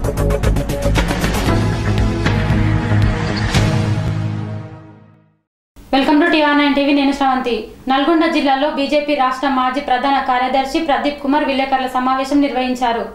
welcome to TV nine TV నేను శ్రవంతి నల్గొండ జిల్లాలో BJP రాష్ట్ర మాజీ ప్రధాన కార్యదర్శి ప్రదీప్ కుమార్ విలేకరుల సమావేశం నిర్వహించారు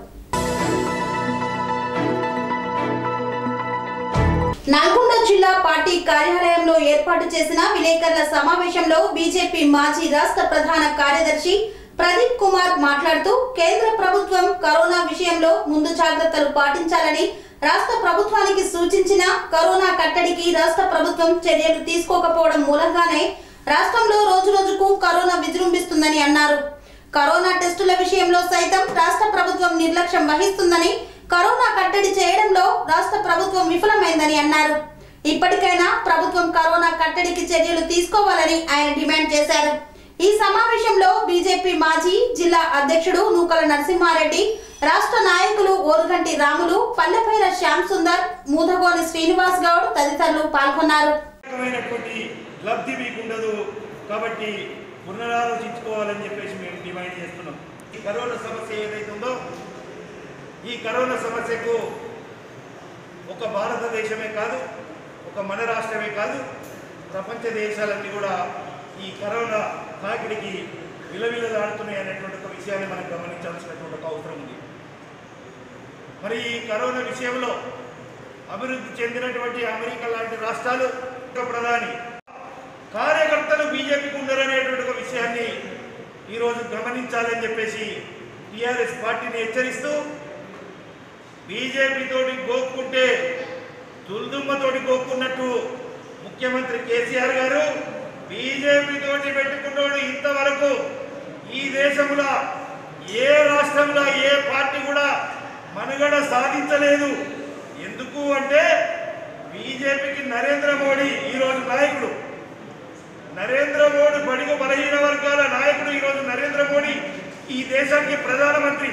నల్గొండ జిల్లా పార్టీ కార్యాలయంలో ఏర్పాటు చేసిన విలేకరుల సమావేశంలో బీజేపీ మాజీ రాష్ట్ర ప్రధాన కార్యదర్శి ప్రదీప్ కుమార్ మాట్లాడుతూ కేంద్ర ప్రభుత్వం కరోనా విషయంలో ముందు జాగ్రత్తలు పాటించాలని రాష్ట్ర ప్రభుత్వానికి సూచించిన కరోనా కట్టడికి రాష్ట్ర ప్రభుత్వం చర్యలు తీసుకోకపోవడం మూలంగానే రాష్ట్రంలో రోజు రోజుకు కరోనా విజృంభిస్తుందని అన్నారు కరోనా టెస్టుల విషయంలో సైతం రాష్ట్ర ప్రభుత్వం నిర్లక్ష్యం వహిస్తుందని కరోనా కట్టడి చేయడంలో రాష్ట్ర ప్రభుత్వం విఫలమైందని అన్నారు ఇప్పటికైనా ప్రభుత్వం కరోనా కట్టడికి చర్యలు తీసుకోవాలని ఆయన డిమాండ్ చేశారు ఈ సమావేశంలో బీజేపీ మాజీ జిల్లా అధ్యక్షుడు నూకల నరసింహారెడ్డి రాష్ట్ర నాయకులు ఓరుగంటి రాములు పల్లెపైన శ్యామ్ సుందర్ మూదగోని శ్రీనివాస్ గౌడ్ తదితరులు పాల్గొన్నారు రకమైనటువంటి లబ్ధి మీకు ఉండదు కాబట్టి పునరాలోచించుకోవాలని చెప్పేసి మేము డిమాండ్ చేస్తున్నాం ఈ కరోనా సమస్య ఏదైతే ఉందో ఈ కరోనా సమస్యకు ఒక భారతదేశమే కాదు ఒక మన రాష్ట్రమే కాదు ప్రపంచ దేశాలన్నీ కూడా ఈ కరోనా తాకిడికి విలవిలలాడుతున్నాయి అనేటువంటి ఒక విషయాన్ని మనం గమనించాల్సినటువంటి ఒక అవసరం ఉంది మరి ఈ కరోనా విషయంలో అభివృద్ధి చెందినటువంటి అమెరికా లాంటి రాష్ట్రాలు ఒక ప్రధాని కార్యకర్తలు బీజేపీకి ఉన్నారనేటువంటి ఒక విషయాన్ని ఈరోజు గమనించాలని చెప్పేసి టీఆర్ఎస్ పార్టీని హెచ్చరిస్తూ బీజేపీ తోటి గోక్కుంటే తుల్దుమ్మతోటి గోక్కున్నట్టు ముఖ్యమంత్రి కేసీఆర్ గారు బీజేపీ తోటి పెట్టుకున్నోడు ఇంతవరకు ఈ దేశంలో ఏ రాష్ట్రంలో ఏ పార్టీ కూడా మనుగడ సాధించలేదు ఎందుకు అంటే బీజేపీకి నరేంద్ర మోడీ ఈరోజు నాయకుడు నరేంద్ర మోడీ బడుగు బలహీన వర్గాల నాయకుడు ఈరోజు నరేంద్ర మోడీ ఈ దేశానికి ప్రధానమంత్రి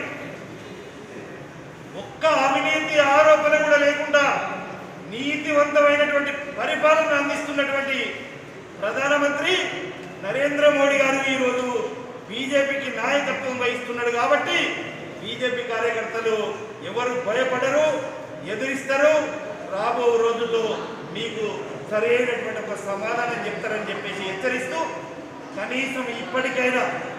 ఒక్క అవినీతి ఆరోపణ కూడా లేకుండా నీతివంతమైనటువంటి పరిపాలన అందిస్తున్నటువంటి ప్రధానమంత్రి నరేంద్ర మోడీ గారు ఈరోజు బీజేపీకి నాయకత్వం వహిస్తున్నాడు కాబట్టి బీజేపీ కార్యకర్తలు ఎవరు భయపడరు ఎదిరిస్తారు రాబో రోజుల్లో మీకు సరైనటువంటి ఒక సమాధానం చెప్తారని చెప్పేసి హెచ్చరిస్తూ కనీసం ఇప్పటికైనా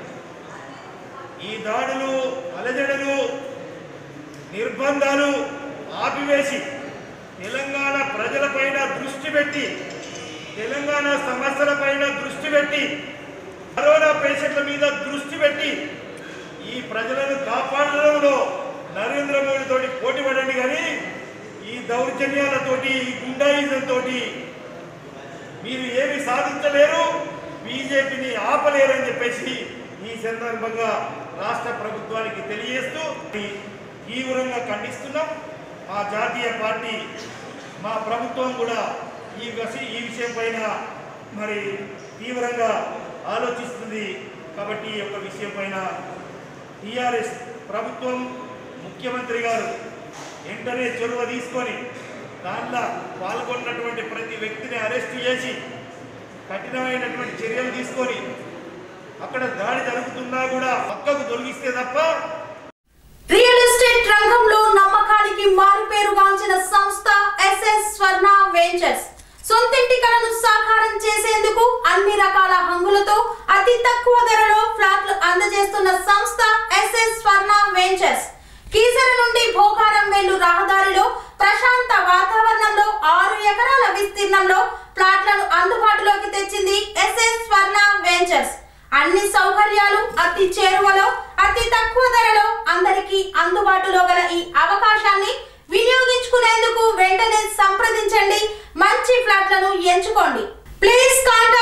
ఈ దాడులు అలజడులు నిర్బంధాలు ఆపివేసి తెలంగాణ ప్రజలపైన దృష్టి పెట్టి తెలంగాణ సమస్యలపైన దృష్టి పెట్టి కరోనా పేషెంట్ల మీద దృష్టి పెట్టి ఈ ప్రజలను కాపాడడంలో నరేంద్ర మోడీ తోటి పోటీ పడండి కానీ ఈ దౌర్జన్యాలతోటి ఈ గుండాయిజంతో మీరు ఏమి సాధించలేరు బీజేపీని ఆపలేరని చెప్పేసి ఈ సందర్భంగా రాష్ట్ర ప్రభుత్వానికి తెలియజేస్తూ తీవ్రంగా ఖండిస్తున్నాం మా జాతీయ పార్టీ మా ప్రభుత్వం కూడా ఈ విష- ఈ విషయం పైన మరి తీవ్రంగా ఆలోచిస్తుంది కాబట్టి ఈ యొక్క విషయం పైన టీఆర్ఎస్ ప్రభుత్వం ముఖ్యమంత్రి గారు వెంటనే చొరవ తీసుకొని దాంట్లో పాల్గొన్నటువంటి ప్రతి వ్యక్తిని అరెస్ట్ చేసి కఠినమైనటువంటి చర్యలు తీసుకొని అక్కడ దాడి జరుగుతున్నా కూడా పక్కకు తొలగిస్తే తప్ప రియల్ ఎస్టేట్ రంగంలో నమ్మకానికి మారుపేరుగాంచిన సంస్థ ఎస్ఎస్ స్వర్ణ వెంచర్స్ సొంతింటి కలను సాకారం చేసేందుకు అన్ని రకాల హంగులతో అతి తక్కువ ధరలో ఫ్లాట్లు అందజేస్తున్న సంస్థ ఎస్ఎస్ స్వర్ణ వెంచర్స్ కీసర నుండి భోగారం వెళ్ళు రహదారిలో ప్రశాంత వాతావరణంలో ఆరు ఎకరాల విస్తీర్ణంలో ప్లాట్లను అందుబాటులోకి తెచ్చింది ఎస్ఎస్ స్వర్ణ వెంచర్స్ అన్ని సౌకర్యాలు అతి చేరువలో అతి తక్కువ ధరలో అందరికీ అందుబాటులో గల ఈ అవకాశాన్ని వినియోగించుకునేందుకు వెంటనే సంప్రదించండి మంచి ఫ్లాట్లను ఎంచుకోండి ప్లీజ్ కాంటాక్ట్